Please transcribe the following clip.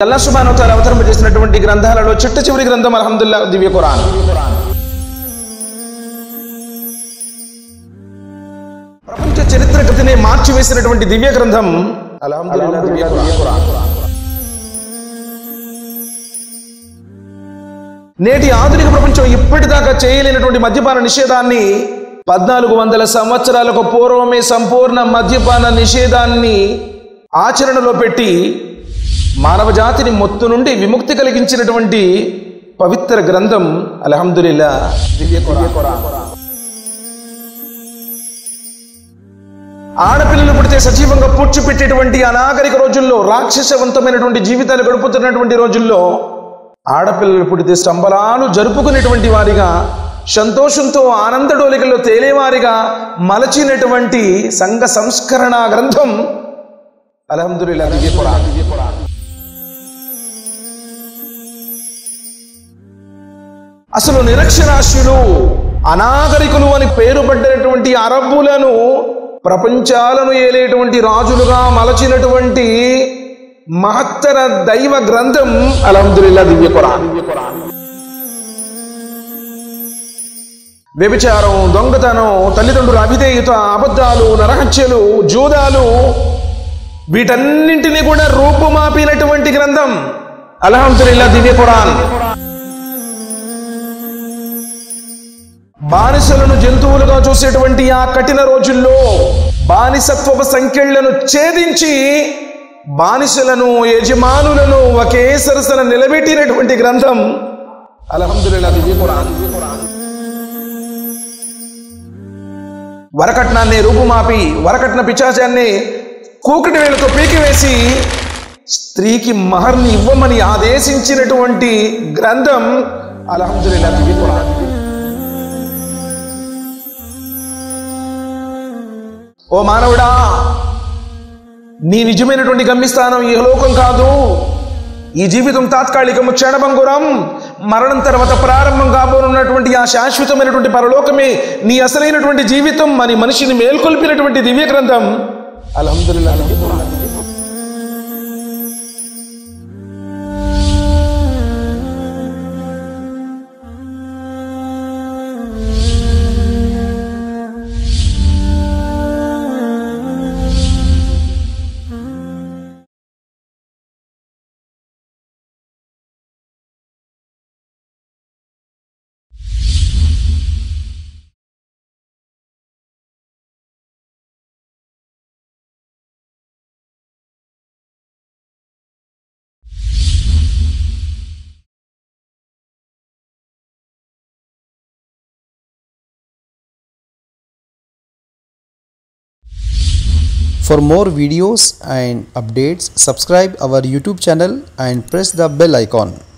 అల్లా సుబాను తాల అవతరణ చేసినటువంటి గ్రంథాలలో చిట్ట చివరి గ్రంథం అల్హమ్దుల్లా దివ్య ఖురాన్ ప్రపంచ చరిత్ర గతిని మార్చివేసినటువంటి దివ్య గ్రంథం అల్హమ్దుల్లా దివ్య ఖురాన్ నేటి ఆధునిక ప్రపంచం ఇప్పటిదాకా చేయలేనటువంటి మద్యపాన నిషేధాన్ని పద్నాలుగు వందల సంవత్సరాలకు పూర్వమే సంపూర్ణ మద్యపాన నిషేధాన్ని ఆచరణలో పెట్టి మానవ జాతిని మొత్తు నుండి విముక్తి కలిగించినటువంటి పవిత్ర గ్రంథం అల్హమ్దుల్లా దివ్య ఖురాన్ ఆడపిల్లలు పుడితే సజీవంగా పూడ్చిపెట్టేటువంటి అనాగరిక రోజుల్లో రాక్షసవంతమైనటువంటి జీవితాలు గడుపుతున్నటువంటి రోజుల్లో ఆడపిల్లలు పుడితే స్తంభలాలు జరుపుకునేటువంటి వారిగా సంతోషంతో ఆనందడోలికల్లో తేలేవారిగా మలచినటువంటి సంఘ సంస్కరణ గ్రంథం అల్హమ్దుల్లా దివ్య ఖురాన్. అసలు నిరక్షరాస్యులు అనాగరికులు అని పేరు పడ్డటువంటి అరబ్బులను ప్రపంచాలను ఏలేటువంటి రాజులుగా మలచినటువంటి మహత్తర దైవ గ్రంథం అల్హమ్దుల్లా దివ్య ఖురాన్ వ్యభిచారం దొంగతనం తల్లిదండ్రుల అవిధేయత అబద్ధాలు నరహత్యలు జూదాలు వీటన్నింటినీ కూడా రూపుమాపినటువంటి గ్రంథం అల్హమ్దుల్లా దివ్య ఖురాన్ బానిసలను జంతువులుగా చూసేటువంటి ఆ కఠిన రోజుల్లో బానిసత్వపు సంఖ్యలను ఛేదించి బానిసలను యజమానులను ఒకే సరసన నిలబెట్టినటువంటి గ్రంథం అల్హమ్దుల్లా దివ్య ఖురాన్ వరకట్నాన్ని రూపుమాపి వరకట్న పిచాచాన్ని కూకటి వేలతో పీకివేసి స్త్రీకి మహర్ని ఇవ్వమని ఆదేశించినటువంటి గ్రంథం అల్హమ్దుల్లా దివ్య ఖురాన్ ఓ మానవుడా నీ నిజమైనటువంటి గమ్యస్థానం ఈ లోకం కాదు ఈ జీవితం తాత్కాలికము క్షణభంగురం మరణం తర్వాత ప్రారంభం కాబోనున్నటువంటి ఆ శాశ్వతమైనటువంటి పరలోకమే నీ అసలైనటువంటి జీవితం అని మనిషిని మేల్కొల్పినటువంటి దివ్య గ్రంథం అల్హమ్దుల్లా For more videos and updates, subscribe our YouTube channel and press the bell icon.